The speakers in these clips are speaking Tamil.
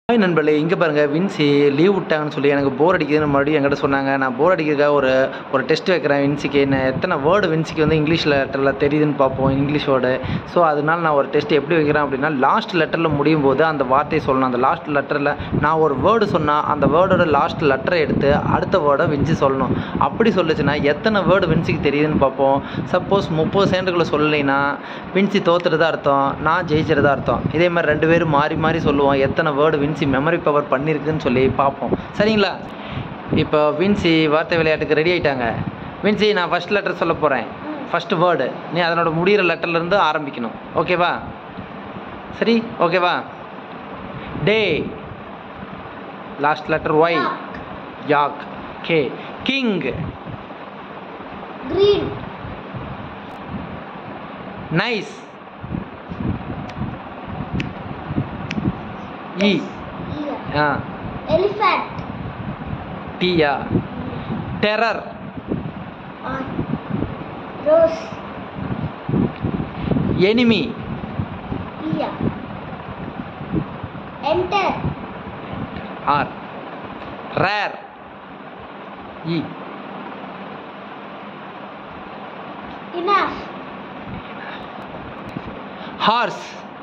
ஹாய் நண்பர்களே இங்கே பாருங்கள் வின்சி லீவ் விட்டாங்கன்னு சொல்லி எனக்கு போர் அடிக்குதுன்னு மறுபடியும் என்கிட்ட சொன்னாங்க நான் போர் அடிக்கிறதுக்காக ஒரு ஒரு டெஸ்ட் வைக்கிறேன் வின்சிக்கு என்ன எத்தனை வேர்டு வின்சிக்கு வந்து இங்கிலீஷ் லெட்டரில் தெரியுதுன்னு பார்ப்போம் இங்கிலீஷ் வேர்டு ஸோ அதனால நான் ஒரு டெஸ்ட் எப்படி வைக்கிறேன் அப்படின்னா லாஸ்ட் லெட்டரில் முடியும் போது அந்த வார்த்தையை சொல்லணும் அந்த லாஸ்ட் லெட்டரில் நான் ஒரு வேர்டு சொன்னால் அந்த வேர்டோட லாஸ்ட் லெட்டரை எடுத்து அடுத்த வேர்டை வின்சி சொல்லணும் அப்படி சொல்லுச்சுன்னா எத்தனை வேர்டு வின்சிக்கு தெரியுதுன்னு பார்ப்போம் சப்போஸ் முப்பது செகண்டுக்குள்ளே சொல்லலைன்னா வின்சி தோத்துறதா அர்த்தம் நான் ஜெயிச்சிறதா அர்த்தம் இதே மாதிரி ரெண்டு பேரும் மாறி மாறி சொல்லுவோம் எத்தனை வேர்டு வின்சி மெமரி பவர் பண்ணியிருக்குன்னு சொல்லி பார்ப்போம் சரிங்களா இப்போ வின்சி வார்த்தை விளையாட்டுக்கு ரெடி ஆயிட்டாங்க வின்சி நான் ஃபர்ஸ்ட் லெட்டர் சொல்ல போகிறேன் ஃபர்ஸ்ட் வேர்டு நீ அதனோட முடிகிற லெட்டர்லேருந்து ஆரம்பிக்கணும் ஓகேவா சரி ஓகேவா டே last letter Y yak K king green nice E ear ஆ elephant டீயா terror on rose enemy ear enter R rare E enough horse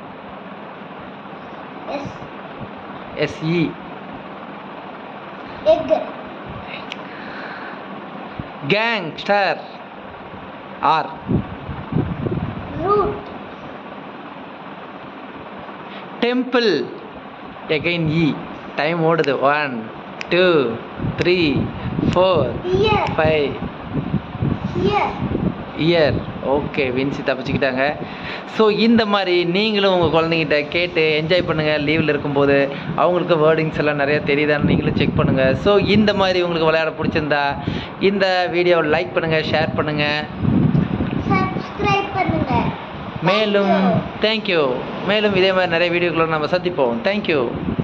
s S E egg gangster R root temple again E time ஓடுது one two three four ear five here ear okay வின்சி தப்பிச்சுக்கிட்டாங்க ஸோ இந்த மாதிரி நீங்களும் உங்கள் குழந்தைங்கிட்ட கேட்டு என்ஜாய் பண்ணுங்கள் லீவில் இருக்கும்போது அவங்களுக்கு வேர்டிங்ஸ் எல்லாம் நிறைய தெரியுதான்னு நீங்களும் செக் பண்ணுங்கள் ஸோ இந்த மாதிரி உங்களுக்கு விளையாட பிடிச்சிருந்தா இந்த வீடியோவை லைக் பண்ணுங்கள் ஷேர் பண்ணுங்கள் subscribe பண்ணுங்க மேலும் Thank you. தேங்க்யூ மேலும் இதே மாதிரி நிறைய வீடியோக்களை நம்ம சந்திப்போம் தேங்க்யூ